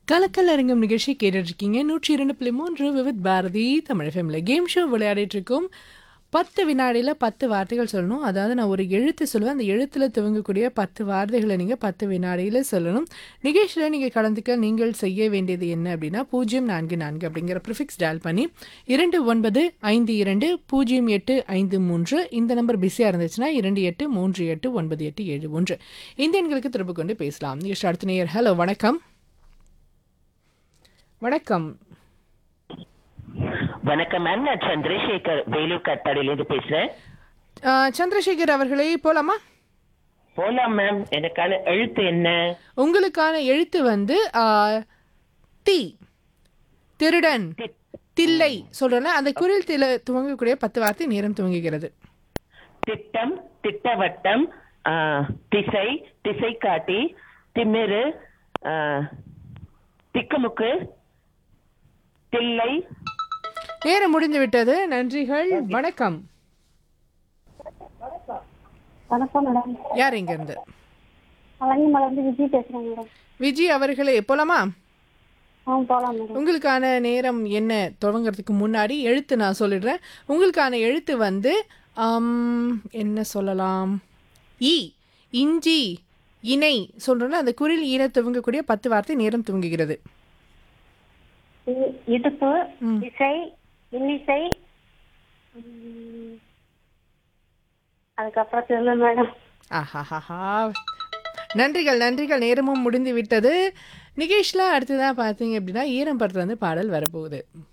கலக்கல் அரங்கம் நிகழ்ச்சி கேட்டுட்டு இருக்கீங்க நூற்றி இரண்டு புள்ளி மூன்று Vividh Bharati Tamil family game show விளையாடிட்டு இருக்கோம் பத்து வினாடியில் பத்து வார்த்தைகள் சொல்லணும் அதாவது நான் ஒரு எழுத்து சொல்லுவேன் அந்த எழுத்தில் துவங்கக்கூடிய பத்து வார்த்தைகளை நீங்கள் பத்து வினாடியில் சொல்லணும் நிகழ்ச்சியில் நீங்கள் கலந்துக்க நீங்கள் செய்ய வேண்டியது என்ன அப்படின்னா பூஜ்ஜியம் நான்கு நான்கு அப்படிங்கிற ப்ரிஃபிக்ஸ் டயல் பண்ணி இரண்டு ஒன்பது ஐந்து இரண்டு பூஜ்ஜியம் எட்டு ஐந்து மூன்று இந்த நம்பர் பிஸியாக இருந்துச்சுன்னா இரண்டு எட்டு மூன்று எட்டு ஒன்பது எட்டு ஏழு ஒன்று இந்த எண்களுக்கு திரும்ப கொண்டு பேசலாம் நிகழ்ச்சி அடுத்த நேயர் ஹலோ வணக்கம் வணக்கம் வணக்கம் மேம் நான் சந்திரசேகர் வேலூர் கட்டாடியிலேருந்து பேசுறேன் ஆ, சந்திரசேகர் அவர்களே போலாமா போலாம் மேம் எனக்கான எழுத்து என்ன உங்களுக்கான எழுத்து வந்து ஆ, தி திருடன் தில்லை சொல்றேன் அந்த குரில் தில துவங்கக்கூடிய பத்து வார்த்தை நேரம் துவங்குகிறது திட்டம் திட்டவட்டம் ஆ, திசை திசை காட்டி திமிரு ஆ, திக்குமுக்கு தில்லை நேரம் முடிந்து விட்டது நன்றிகள் வணக்கம் வணக்கம் மேடம் யார் இங்க இருந்து அலங்கிமலை இருந்து விஜய் பேசுறேன் மேடம் விஜய் அவர்களே போலாமா ஆ போகலாம் மேடம் உங்களுக்கான நேரம் என்ன துவங்குறதுக்கு முன்னாடி எழுத்து நான் சொல்லிடுறேன் உங்களுக்கான எழுத்து வந்து ஆம், என்ன சொல்லலாம் ஈ இஞ்சி இணை சொல்றேன்னா அந்த குரில் ஈர துவங்கக்கூடிய பத்து வார்த்தை நேரம் துவங்குகிறது இ- இடுப்பு இசை இன்னிசை உம், அதுக்கப்புறம் தெரியல மேடம் ஆஹாஹாஹா நன்றிகள் நன்றிகள் நேரமும் முடிந்து விட்டது நிகேஷ்ல அடுத்ததான் பார்த்தீங்க அப்படின்னா ஈரம் படத்துல வந்து பாடல் வரப்போகுது